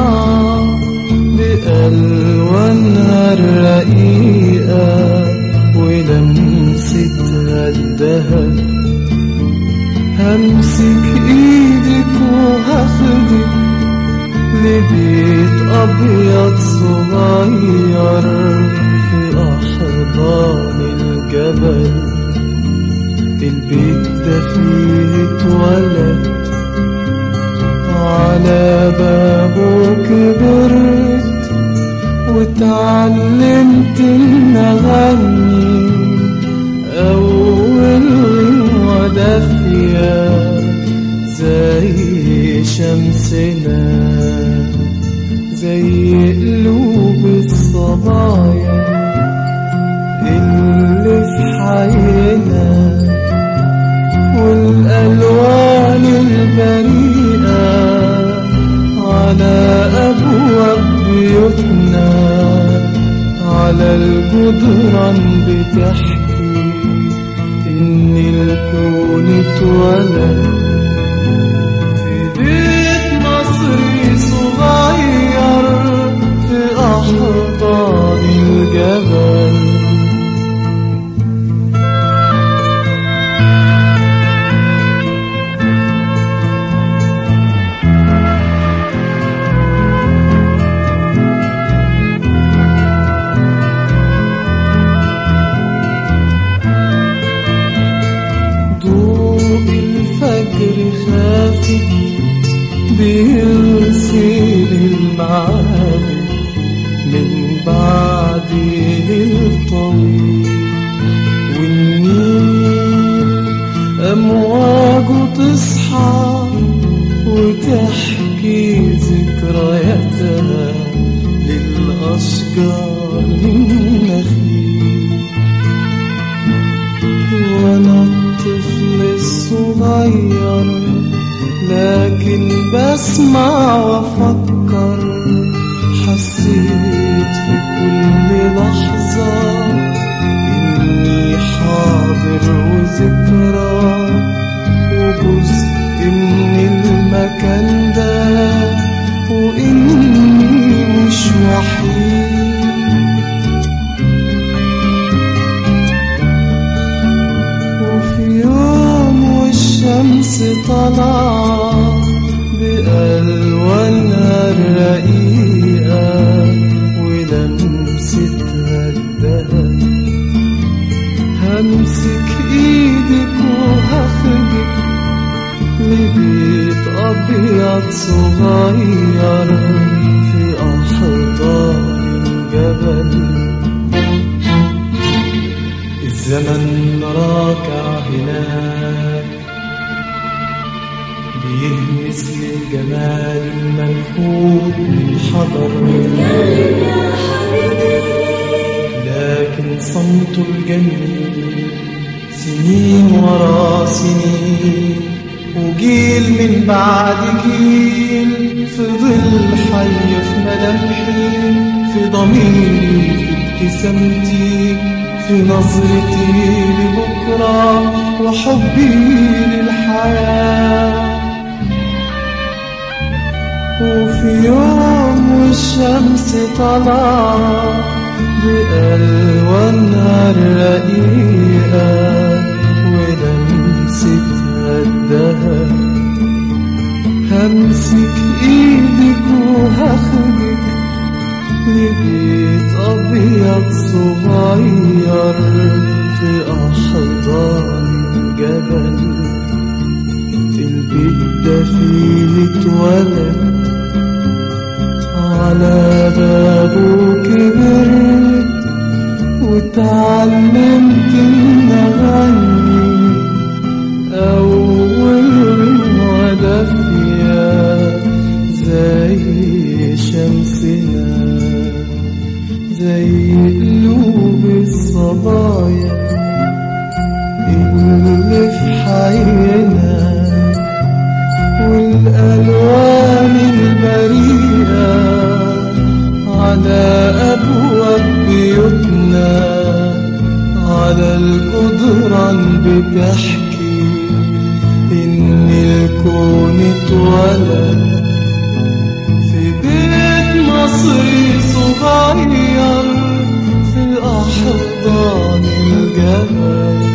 بألوانها الرقيقة ولمستها الدهب همسك ايدك وهاخدك لبيت أبيض صغير في أحضان الجبل البيت ده فيه اتولد على بابه كبرت واتعلمت ان اغني اول ودافية زي شمسنا زي قلوب الصبايا اللي في حينا والألوان البريئة على أبواب بيوتنا على الجدران بتحكي إن الكون اتولد في بيت مصري صغير في أحضان الجبل ضوء الفجر خافت بيرسل المعابد من بعد ليل طويل والنيل أمواجه تصحى وتحكي ذكرياتها للأشجار النخيل وانا الطفل الصغير لكن بسمع وافكر حسيت في كل لحظة اني حاضر وذكرى وجزء من المكان ده واني مش وحيد وفي يوم والشمس طلع بألوانها الرقيقة ولمستها الدهب همسك ايدك وهاخدك لبيت أبيض صغير في أحضان الجبل الزمن راكع هناك بيهمس للجمال المنحوت من حضر لكن صمته الجميل سنين ورا سنين وجيل من بعد جيل في ظل حي في ملامحي في ضميري في ابتسامتي في نظرتي لبكرة وحبي للحياة وفي يوم والشمس طلع بألوانها الرقيقة ولمستها الدهب همسك ايدك وهاخدك لبيت أبيض صغير في أحضان الجبل البيت ده فيه اتولد على بابه كبرت واتعلمت إن أغني أول ودافية زي شمسنا زي قلوب الصبايا اللي في حينا والألوان البريئة على أبواب بيوتنا على الجدران بتحكي إن الكون اتولد في بيت مصري صغير في الأحضان الجبل